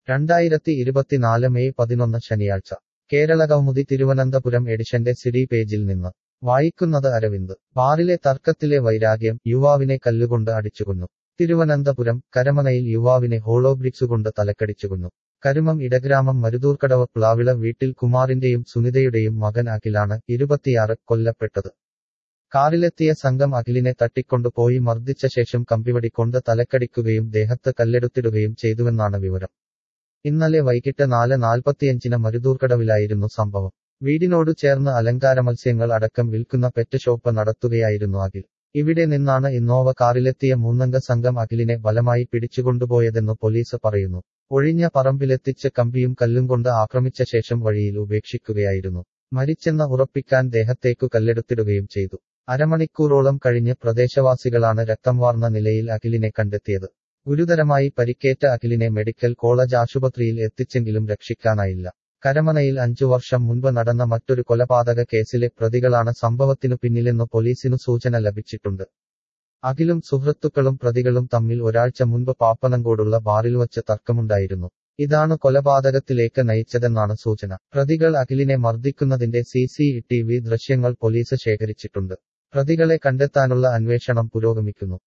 രണ്ടായിരത്തി ഇരുപത്തിനാല് മെയ് പതിനൊന്ന് ശനിയാഴ്ച കേരള കൗമുദി തിരുവനന്തപുരം എഡിഷന്റെ സിഡി പേജിൽ നിന്ന് വായിക്കുന്നത് അരവിന്ദ് ബാറിലെ തർക്കത്തിലെ വൈരാഗ്യം യുവാവിനെ കല്ലുകൊണ്ട് അടിച്ചുകൊന്നു തിരുവനന്തപുരം കരമനയിൽ യുവാവിനെ ഹോളോബ്രിക്സുകൊണ്ട് തലക്കടിച്ചുകൊന്നു കരുമം ഇടഗ്രാമം മരുതൂർക്കടവ് പ്ലാവിള വീട്ടിൽ കുമാറിന്റെയും സുനിതയുടെയും മകൻ അഖിലാണ് ഇരുപത്തിയാറ് കൊല്ലപ്പെട്ടത് കാറിലെത്തിയ സംഘം അഖിലിനെ തട്ടിക്കൊണ്ടുപോയി മർദ്ദിച്ച ശേഷം കമ്പിവടി കൊണ്ട് തലക്കടിക്കുകയും ദേഹത്ത് കല്ലെടുത്തിടുകയും ചെയ്തുവെന്നാണ് വിവരം ഇന്നലെ വൈകിട്ട് നാല് നാൽപ്പത്തിയഞ്ചിന് മരുതൂർക്കടവിലായിരുന്നു സംഭവം വീടിനോട് ചേർന്ന് അലങ്കാര മത്സ്യങ്ങൾ അടക്കം വിൽക്കുന്ന പെറ്റ് ഷോപ്പ് നടത്തുകയായിരുന്നു അഖിൽ ഇവിടെ നിന്നാണ് ഇന്നോവ കാറിലെത്തിയ മൂന്നംഗ സംഘം അഖിലിനെ ബലമായി പിടിച്ചുകൊണ്ടുപോയതെന്ന് പോലീസ് പറയുന്നു ഒഴിഞ്ഞ പറമ്പിലെത്തിച്ച് കമ്പിയും കല്ലും കൊണ്ട് ആക്രമിച്ച ശേഷം വഴിയിൽ ഉപേക്ഷിക്കുകയായിരുന്നു മരിച്ചെന്ന് ഉറപ്പിക്കാൻ ദേഹത്തേക്കു കല്ലെടുത്തിടുകയും ചെയ്തു അരമണിക്കൂറോളം കഴിഞ്ഞ് പ്രദേശവാസികളാണ് രക്തം വാർന്ന നിലയിൽ അഖിലിനെ കണ്ടെത്തിയത് ഗുരുതരമായി പരിക്കേറ്റ അഖിലിനെ മെഡിക്കൽ കോളേജ് ആശുപത്രിയിൽ എത്തിച്ചെങ്കിലും രക്ഷിക്കാനായില്ല കരമനയിൽ അഞ്ചു വർഷം മുൻപ് നടന്ന മറ്റൊരു കൊലപാതക കേസിലെ പ്രതികളാണ് സംഭവത്തിനു പിന്നിലെന്ന് പോലീസിനു സൂചന ലഭിച്ചിട്ടുണ്ട് അഖിലും സുഹൃത്തുക്കളും പ്രതികളും തമ്മിൽ ഒരാഴ്ച മുൻപ് പാപ്പനങ്കോടുള്ള ബാറിൽ വച്ച് തർക്കമുണ്ടായിരുന്നു ഇതാണ് കൊലപാതകത്തിലേക്ക് നയിച്ചതെന്നാണ് സൂചന പ്രതികൾ അഖിലിനെ മർദ്ദിക്കുന്നതിന്റെ സി സി ടി വി ദൃശ്യങ്ങൾ പോലീസ് ശേഖരിച്ചിട്ടുണ്ട് പ്രതികളെ കണ്ടെത്താനുള്ള അന്വേഷണം പുരോഗമിക്കുന്നു